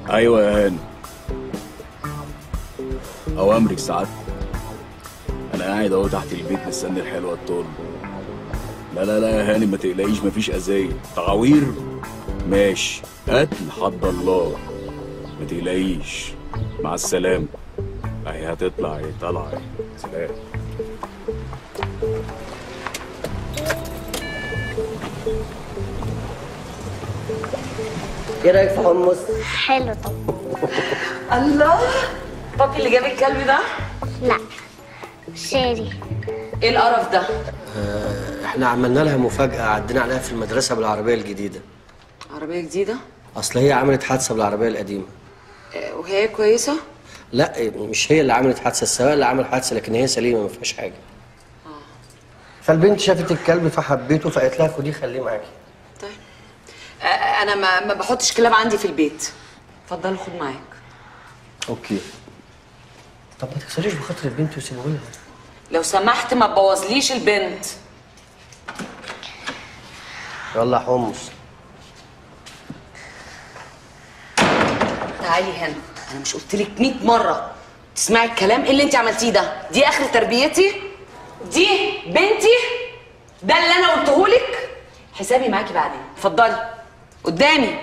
ايوه يا هاني اوامرك سعادتك انا قاعد اهو تحت البيت مستني الحلوه الطول لا لا لا يا هاني ما تقلقيش مفيش اذيه تعوير ماشي قتل حد الله ما تقلقيش مع السلامه اهي هتطلع اهي طالعه اهي سلام ايه رايك في حمص؟ حلو طبعا الله بابي اللي جاب الكلب ده لا شاري ايه القرف ده احنا عملنا لها مفاجاه عدينا عليها في المدرسه بالعربيه الجديده عربيه جديده اصل هي عملت حادثه بالعربيه القديمه آه، وهي كويسه لا مش هي اللي عملت حادثه السواق اللي عمل حادثه لكن هي سليمه ما فيهاش حاجه فالبنت شافت الكلب فحبيته فقالت لها خديه خليه معاكي طيب آه، انا ما ما بحطش كلاب عندي في البيت اتفضل خد معاك اوكي طب ما تكسريش بخاطر البنت وسيبوها لها لو سمحت ما تبوظليش البنت يلا يا حمص تعالي هنا انا مش قلت لك 100 مره تسمعي الكلام ايه اللي انت عملتيه ده دي اخر تربيتي دي بنتي ده اللي انا قلته لك حسابي معاكي بعدين اتفضلي قدامي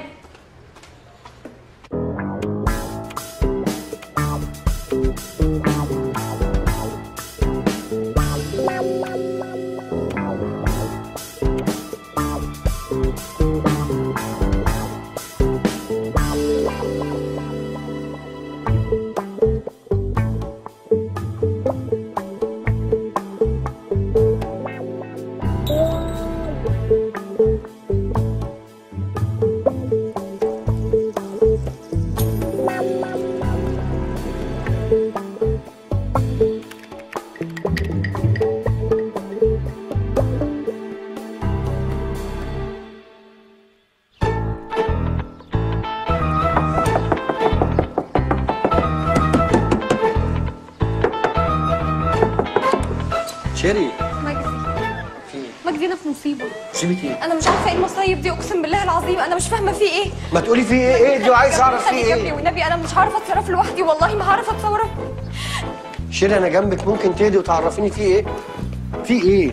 شيري مجدي مجدي انا في مصيبه سيبك ايه انا مش عارفه ايه المصايب دي اقسم بالله العظيم انا مش فاهمه في ايه ما تقولي في ايه ايه دي وعايز اعرف في خلي جنبي ايه والنبي انا مش هعرف اتصرف لوحدي والله ما هعرف اتصرف شيري انا جنبك ممكن تهدي وتعرفيني في ايه في ايه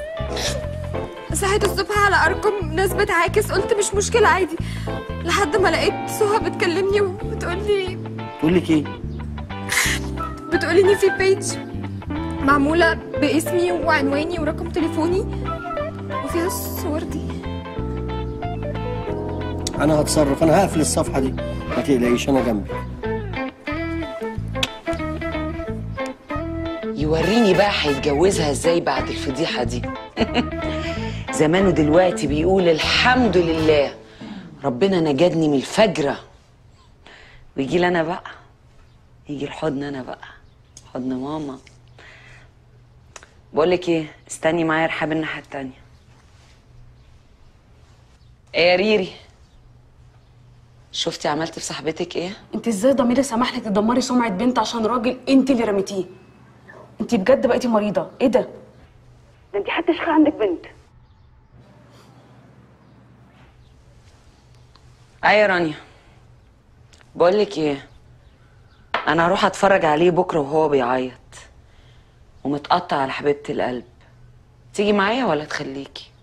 صحيت الصبح على ارقام ناس بتعاكس قلت مش مشكله عادي لحد ما لقيت سهى بتكلمني وبتقول لي تقول لك ايه بتقول لي ان في بيج معموله باسمي وعنواني ورقم تليفوني وفيها الصور دي انا هتصرف انا هقفل الصفحه دي ما تقلقيش انا جنبك يوريني بقى هيتجوزها ازاي بعد الفضيحه دي زمانه دلوقتي بيقول الحمد لله ربنا نجدني من الفجره ويجي لي انا بقى يجي الحضن انا بقى حضن ماما بقول لك ايه استني معايا رحاب الناحيه التانيه ايه يا ريري شفتي عملت في صاحبتك ايه انت ازاي ضميري سمح لك تدمري سمعه بنت عشان راجل انت اللي رميتيه انت بجد بقيتي مريضه ايه ده ده انت حتى شيخه عندك بنت ايه يا رانيا بقول لك ايه انا هروح اتفرج عليه بكره وهو بيعيط ومتقطع على حبيبه القلب تيجي معايا ولا تخليكي